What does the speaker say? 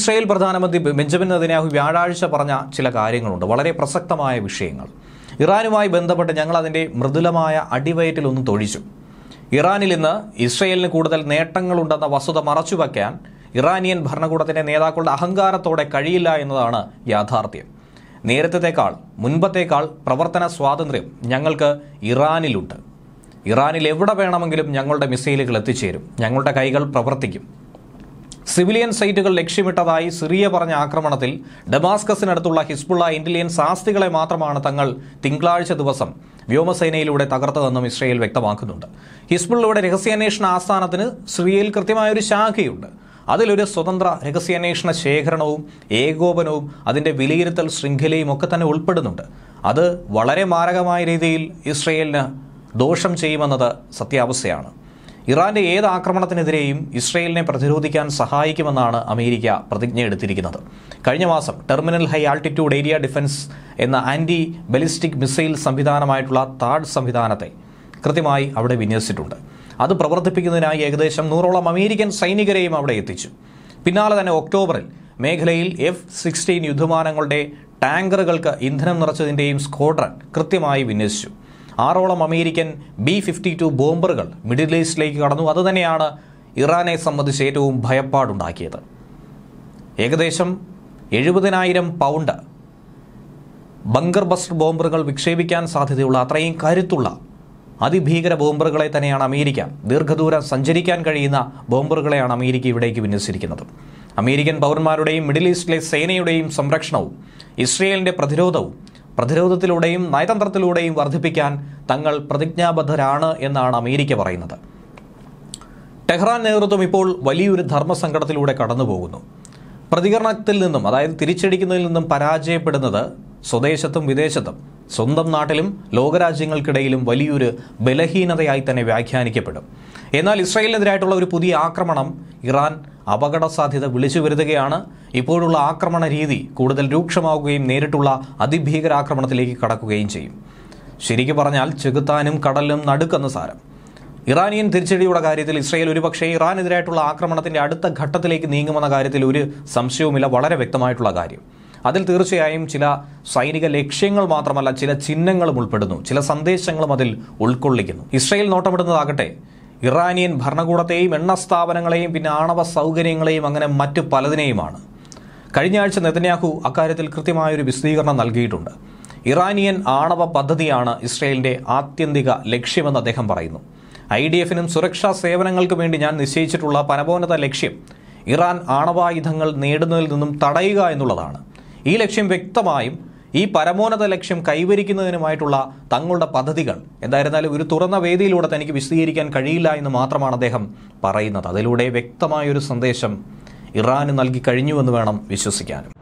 Israel പ്രധാനമന്ത്രി Benjamin Netanyahu വ്യാഴാഴ്ച പറഞ്ഞ ചില കാര്യങ്ങളുണ്ട് വളരെ പ്രസക്തമായ വിഷയങ്ങൾ ഇറാനുമായി ബന്ധപ്പെട്ട് ഞങ്ങൾ അതിൻ്റെ മൃദുലമായ അടിവയറ്റിലൊന്ന് തൊഴിച്ചു ഇറാനിൽ ഇന്ന് ഇസ്രയേലിന് കൂടുതൽ നേട്ടങ്ങളുണ്ടെന്ന വസ്തുത മറച്ചുവെക്കാൻ ഇറാനിയൻ ഭരണകൂടത്തിന്റെ നേതാക്കളുടെ അഹങ്കാരത്തോടെ കഴിയില്ല എന്നതാണ് യാഥാർത്ഥ്യം നേരത്തേക്കാൾ മുൻപത്തേക്കാൾ പ്രവർത്തന സ്വാതന്ത്ര്യം ഞങ്ങൾക്ക് ഇറാനിലുണ്ട് ഇറാനിൽ എവിടെ വേണമെങ്കിലും ഞങ്ങളുടെ മിസൈലുകൾ എത്തിച്ചേരും ഞങ്ങളുടെ കൈകൾ പ്രവർത്തിക്കും സിവിലിയൻ സൈറ്റുകൾ ലക്ഷ്യമിട്ടതായി സിറിയ പറഞ്ഞ ആക്രമണത്തിൽ ഡമാസ്കസിനടുത്തുള്ള ഹിസ്ബുള്ള ഇന്റലിജൻസ് ആസ്തികളെ മാത്രമാണ് തങ്ങൾ തിങ്കളാഴ്ച ദിവസം വ്യോമസേനയിലൂടെ തകർത്തതെന്നും ഇസ്രയേൽ വ്യക്തമാക്കുന്നുണ്ട് ഹിസ്ബുള്ളയുടെ രഹസ്യാന്വേഷണ ആസ്ഥാനത്തിന് സിറിയയിൽ കൃത്യമായൊരു ശാഖയുണ്ട് അതിലൊരു സ്വതന്ത്ര രഹസ്യാന്വേഷണ ശേഖരണവും ഏകോപനവും അതിന്റെ വിലയിരുത്തൽ ശൃംഖലയും ഒക്കെ തന്നെ ഉൾപ്പെടുന്നുണ്ട് അത് വളരെ മാരകമായ രീതിയിൽ ഇസ്രയേലിന് ദോഷം ചെയ്യുമെന്നത് സത്യാവസ്ഥയാണ് ഇറാന്റെ ഏത് ആക്രമണത്തിനെതിരെയും ഇസ്രയേലിനെ പ്രതിരോധിക്കാൻ സഹായിക്കുമെന്നാണ് അമേരിക്ക പ്രതിജ്ഞ എടുത്തിരിക്കുന്നത് കഴിഞ്ഞ മാസം terminal high altitude area defence എന്ന ആന്റി ബലിസ്റ്റിക് മിസൈൽ സംവിധാനമായിട്ടുള്ള താഡ് സംവിധാനത്തെ കൃത്യമായി അവിടെ വിന്യസിച്ചിട്ടുണ്ട് അത് പ്രവർത്തിപ്പിക്കുന്നതിനായി ഏകദേശം നൂറോളം അമേരിക്കൻ സൈനികരെയും അവിടെ എത്തിച്ചു പിന്നാലെ തന്നെ ഒക്ടോബറിൽ മേഖലയിൽ എഫ് സിക്സ്റ്റീൻ യുദ്ധവിമാനങ്ങളുടെ ടാങ്കറുകൾക്ക് ഇന്ധനം നിറച്ചതിന്റെയും സ്ക്വാഡ്രൺ കൃത്യമായി വിന്യസിച്ചു ആറോളം അമേരിക്കൻ ബി ഫിഫ്റ്റി ടു ബോംബറുകൾ മിഡിൽ ഈസ്റ്റിലേക്ക് കടന്നു അതുതന്നെയാണ് ഇറാനെ സംബന്ധിച്ച് ഏറ്റവും ഭയപ്പാടുണ്ടാക്കിയത് ഏകദേശം എഴുപതിനായിരം പൗണ്ട് ബങ്കർ ബസ്റ്റർ ബോംബറുകൾ വിക്ഷേപിക്കാൻ സാധ്യതയുള്ള അത്രയും കരുത്തുള്ള അതിഭീകര ബോംബറുകളെ തന്നെയാണ് അമേരിക്ക ദീർഘദൂരം സഞ്ചരിക്കാൻ കഴിയുന്ന ബോംബറുകളെയാണ് അമേരിക്ക ഇവിടേക്ക് വിന്യസിച്ചിരിക്കുന്നത് അമേരിക്കൻ പൗരന്മാരുടെയും മിഡിൽ ഈസ്റ്റിലെ സേനയുടെയും സംരക്ഷണവും ഇസ്രയേലിന്റെ പ്രതിരോധവും പ്രതിരോധത്തിലൂടെയും നയതന്ത്രത്തിലൂടെയും വർദ്ധിപ്പിക്കാൻ തങ്ങൾ പ്രതിജ്ഞാബദ്ധരാണ് എന്നാണ് അമേരിക്ക പറയുന്നത് ടെഹ്റാൻ നേതൃത്വം ഇപ്പോൾ വലിയൊരു ധർമ്മസങ്കടത്തിലൂടെ കടന്നുപോകുന്നു പ്രതികരണത്തിൽ നിന്നും അതായത് തിരിച്ചടിക്കുന്നതിൽ നിന്നും പരാജയപ്പെടുന്നത് സ്വദേശത്തും വിദേശത്തും സ്വന്തം നാട്ടിലും ലോകരാജ്യങ്ങൾക്കിടയിലും വലിയൊരു ബലഹീനതയായി തന്നെ വ്യാഖ്യാനിക്കപ്പെടും എന്നാൽ ഇസ്രായേലിനെതിരായിട്ടുള്ള ഒരു പുതിയ ആക്രമണം ഇറാൻ അപകട സാധ്യത വിളിച്ചു വരുത്തുകയാണ് ഇപ്പോഴുള്ള ആക്രമണ രീതി കൂടുതൽ രൂക്ഷമാവുകയും നേരിട്ടുള്ള അതിഭീകരാക്രമണത്തിലേക്ക് കടക്കുകയും ചെയ്യും ശരിക്കു പറഞ്ഞാൽ ചെകുത്താനും കടലിനും നടുക്കെന്ന് സാരം ഇറാനിയൻ തിരിച്ചടിയുടെ കാര്യത്തിൽ ഇസ്രായേൽ ഒരുപക്ഷേ ഇറാനെതിരായിട്ടുള്ള ആക്രമണത്തിന്റെ അടുത്ത ഘട്ടത്തിലേക്ക് നീങ്ങുമെന്ന കാര്യത്തിൽ ഒരു സംശയവുമില്ല വളരെ വ്യക്തമായിട്ടുള്ള കാര്യം അതിൽ തീർച്ചയായും ചില സൈനിക ലക്ഷ്യങ്ങൾ മാത്രമല്ല ചില ചിഹ്നങ്ങളും ഉൾപ്പെടുന്നു ചില സന്ദേശങ്ങളും അതിൽ ഉൾക്കൊള്ളിക്കുന്നു ഇസ്രായേൽ നോട്ടമിടുന്നതാകട്ടെ ഇറാനിയൻ ഭരണകൂടത്തെയും എണ്ണ സ്ഥാപനങ്ങളെയും പിന്നെ ആണവ സൗകര്യങ്ങളെയും അങ്ങനെ മറ്റു പലതിനെയുമാണ് കഴിഞ്ഞ ആഴ്ച നെതന്യാഹു അക്കാര്യത്തിൽ കൃത്യമായൊരു വിശദീകരണം നൽകിയിട്ടുണ്ട് ഇറാനിയൻ ആണവ പദ്ധതിയാണ് ഇസ്രയേലിന്റെ ആത്യന്തിക ലക്ഷ്യമെന്ന് അദ്ദേഹം പറയുന്നു ഐ ഡി എഫിനും സുരക്ഷാ സേവനങ്ങൾക്ക് വേണ്ടി ഞാൻ നിശ്ചയിച്ചിട്ടുള്ള പരമോന്നത ലക്ഷ്യം ഇറാൻ ആണവായുധങ്ങൾ നേടുന്നതിൽ നിന്നും തടയുക എന്നുള്ളതാണ് ഈ ലക്ഷ്യം വ്യക്തമായും ഈ പരമോന്നത ലക്ഷ്യം കൈവരിക്കുന്നതിനുമായിട്ടുള്ള തങ്ങളുടെ പദ്ധതികൾ എന്തായിരുന്നാലും ഒരു തുറന്ന വേദിയിലൂടെ തനിക്ക് വിശദീകരിക്കാൻ കഴിയില്ല എന്ന് മാത്രമാണ് അദ്ദേഹം പറയുന്നത് അതിലൂടെ വ്യക്തമായൊരു സന്ദേശം ഇറാന് നൽകി കഴിഞ്ഞുവെന്ന് വേണം വിശ്വസിക്കാനും